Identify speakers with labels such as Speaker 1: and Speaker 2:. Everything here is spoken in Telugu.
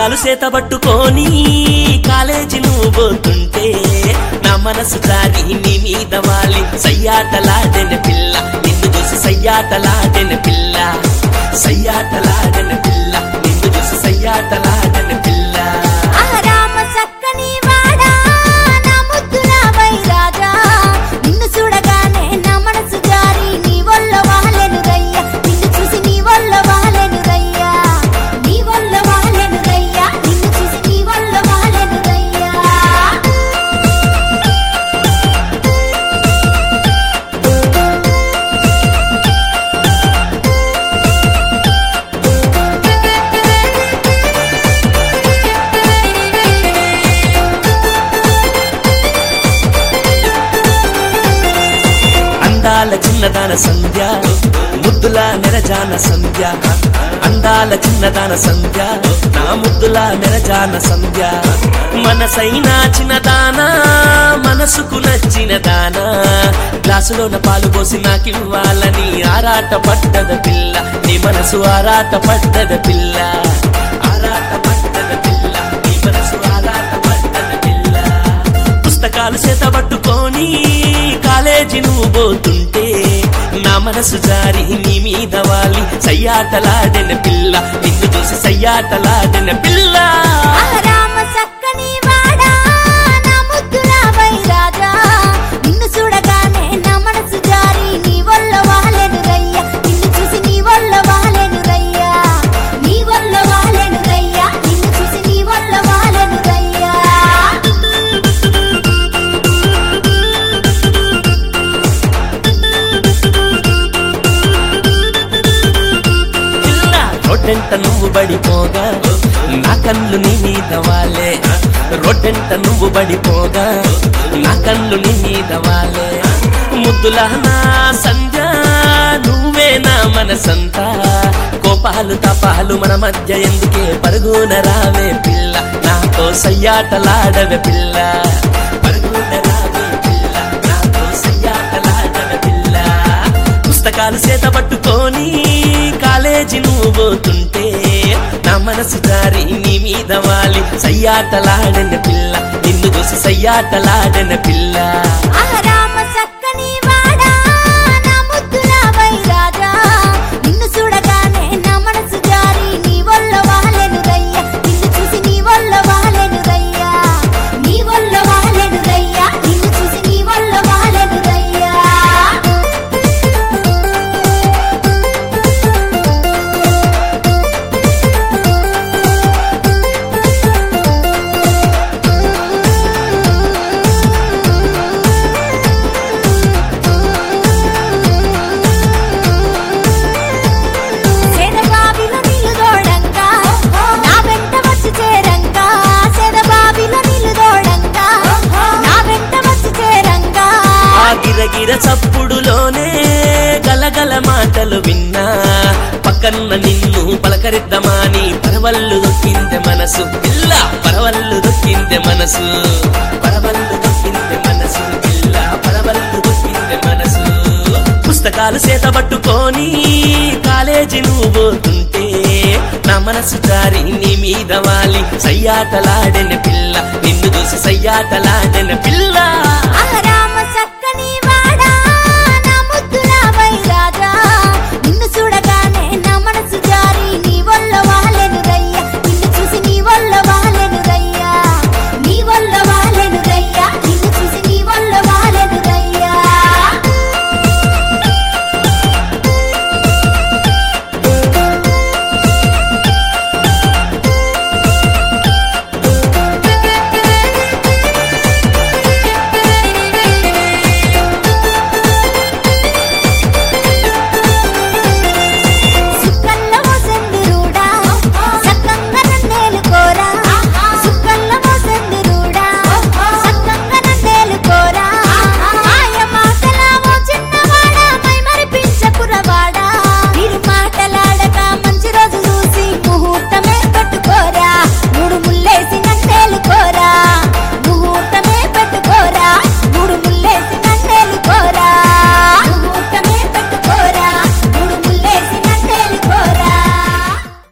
Speaker 1: పుస్తకాలు చేతబట్టుకొని కాలేజీ నువ్వు పోతుంటే నా మనసు జారి నీ మీద వాలి సయ్యాటలాడెన పిల్ల నిన్ను చూసి సయ్యాటలాడెన పిల్ల సయ్యాటలాడెన పిల్ల నిన్ను చూసి సయ్యాటలాడెన పిల్ల
Speaker 2: ఆరామ సక్కని వాడా నా ముద్దుల వైరాజా నిన్ను చూడగానే నా మనసు జారి నీ వల్ల వాలెను రయ్యా నిన్ను చూసి నీ వల్ల వాలెను రయ్యా నీ వల్ల వాలెను రయ్యా నిన్ను చూసి నీ వల్ల వాలెను రయ్యా
Speaker 1: అందాల చిన్నదాన సంధ్య ముద్దుల నెరజాన సంధ్య అందాల చిన్నదాన సంధ్య నా ముద్దుల నెరజాన సంధ్య మనసైన చిన్నదానా మనసుకు నచ్చిన దానా గ్లాసులోన పాలు పోసి నాకివ్వాలని ఆరాట పడ్డద పిల్ల నీ మనసు ఆరాట పడ్డద పిల్ల ఆరాట పడ్డద పిల్ల నీ మనసు ఆరాట పడ్డద పిల్ల పుస్తకాలు చేతబట్టుకొని కాలేజీ నువ్వు పోతుంటే నా మనసు జారి నీ మీద వాలి సయ్యాటలాడిన పిల్ల నిన్ను చూసి సయ్యాటలాడిన పిల్ల
Speaker 2: ఆరామ సక్కని వాడా నా ముద్దుల వైరాజా నిన్ను చూడగానే నా మనసు జారి నీ వల్ల వాలెను రయ్యా నిన్ను చూసి నీ వల్ల వాలెను రయ్యా నీ వల్ల వాలెను రయ్యా నిన్ను చూసి నీ వల్ల వాలెను రయ్యా
Speaker 1: పిల్ల రొట్టెంట నువ్వు బడిపోగా నా కళ్ళు నీ మీద వాలే రొట్టెంట నువ్వు బడిపోగా నా కళ్ళు నీ మీద వాలే ముద్దుల నా సంధ్య నువ్వే నా మనసంతా కోపాలు తపాలు మన మధ్య ఎందుకే పరుగున రావే పిల్ల నాతో సయ్యాటలాడవే పిల్ల పరుగున రావే పిల్ల నాతో సయ్యాటలాడవే పిల్ల పుస్తకాలు చేత పట్టుకొని కాలేజీ నువ్వు పోతుంటే నా మనసు జారి నీ మీద వాలి సయ్యాటలాడిన పిల్ల నిన్ను చూసి సయ్యాటలాడిన పిల్ల
Speaker 2: ఆరామ సక్కని వాడా నా ముద్దుల వైరాజా నిన్ను చూడగానే నా మనసు జారి నీ వల్ల వాలెను రయ్యా నిన్ను చూసి నీ వల్ల వాలెను రయ్యా నీ వల్ల వాలెను రయ్యా నిన్ను చూసి నీ వల్ల వాలెను రయ్యా సెదబాబిలో నిలుదోడంగా నా వెంట వచ్చి చేరంగా సెదబాబిలో నిలుదోడంగా నా వెంట వచ్చి చేరంగా
Speaker 1: ఆ గిరగిర చప్పుడులోనే గలగల మాటలు విన్నా పక్కన్న నిన్ను పలకరిద్దామని పరవళ్ళు దొక్కిందే మనసు పిల్ల పరవళ్ళు దొక్కిందే మనసు పరవళ్ళు దొక్కిందే మనసు పిల్ల పరవళ్ళు దొక్కిందే మనసు పుస్తకాలు చేతబట్టుకొని కాలేజీ నువ్వు పోతుంటే నా మనసు జారి నీ మీద వాలి సయ్యాటలాడిన పిల్ల నిన్ను చూసి సయ్యాటలాడిన పిల్ల